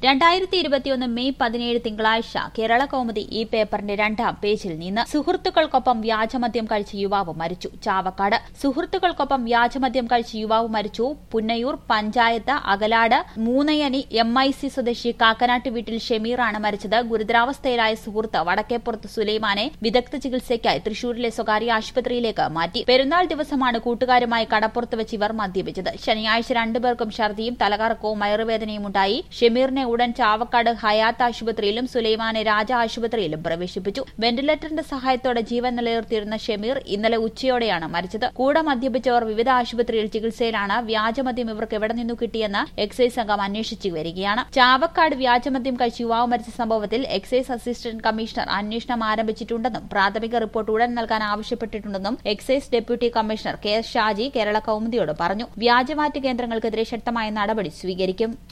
രണ്ടായിരത്തി ഇരുപത്തിയൊന്ന് മെയ് പതിനേഴ് തിങ്കളാഴ്ച കേരള കൗമുദി ഈ പേപ്പറിന്റെ രണ്ടാം പേജിൽ നിന്ന് സുഹൃത്തുക്കൾക്കൊപ്പം വ്യാജമദ്യം കഴിച്ച യുവാവ് മരിച്ചു ചാവക്കാട് സുഹൃത്തുക്കൾക്കൊപ്പം വ്യാജമദ്യം കഴിച്ച യുവാവ് മരിച്ചു Punnayur panchayat Akalad Moonnayini M I C സ്വദേശി കാക്കനാട്ട് വീട്ടിൽ ഷമീറാണ് മരിച്ചത് ഗുരുതരാവസ്ഥയിലായ സുഹൃത്ത് വടക്കേപ്പുറത്ത് സുലൈമാനെ വിദഗ്ധ ചികിത്സയ്ക്കായി തൃശൂരിലെ സ്വകാര്യ ആശുപത്രിയിലേക്ക് മാറ്റി പെരുന്നാൾ ദിവസമാണ് കൂട്ടുകാരുമായി കടപ്പുറത്ത് വെച്ച് ഇവർ മദ്യപിച്ചത് ശനിയാഴ്ച രണ്ടുപേർക്കും ഛർദിയും തലകറക്കവും വയറുവേദനയും ഉണ്ടായി ഷമീറിനെ ഉടൻ ചാവക്കാട് ഹയാത്ത് ആശുപത്രിയിലും സുലൈമാനെ രാജ ആശുപത്രിയിലും പ്രവേശിപ്പിച്ചു വെന്റിലേറ്ററിന്റെ സഹായത്തോടെ ജീവൻ നിലനിർത്തിയിരുന്ന ഷമീർ ഇന്നലെ ഉച്ചയോടെയാണ് മരിച്ചത് കൂടെ മദ്യപിച്ചവർ വിവിധ ആശുപത്രിയിൽ ചികിത്സയിലാണ് വ്യാജമദ്യം ഇവർക്ക് എവിടെ നിന്നു കിട്ടിയെന്ന് എക്സൈസ് സംഘം അന്വേഷിച്ചു വരികയാണ് ചാവക്കാട് വ്യാജമദ്യം കഴിച്ച് യുവാവ് മരിച്ച സംഭവത്തിൽ എക്സൈസ് അസിസ്റ്റന്റ് കമ്മീഷണർ അന്വേഷണം ആരംഭിച്ചിട്ടുണ്ടെന്നും പ്രാഥമിക റിപ്പോർട്ട് ഉടൻ നൽകാൻ ആവശ്യപ്പെട്ടിട്ടുണ്ടെന്നും excise deputy commissioner K S Shaji Kerala കൌമുദിയോട് പറഞ്ഞു വ്യാജമാറ്റ് കേന്ദ്രങ്ങൾക്കെതിരെ ശക്തമായ നടപടി സ്വീകരിക്കും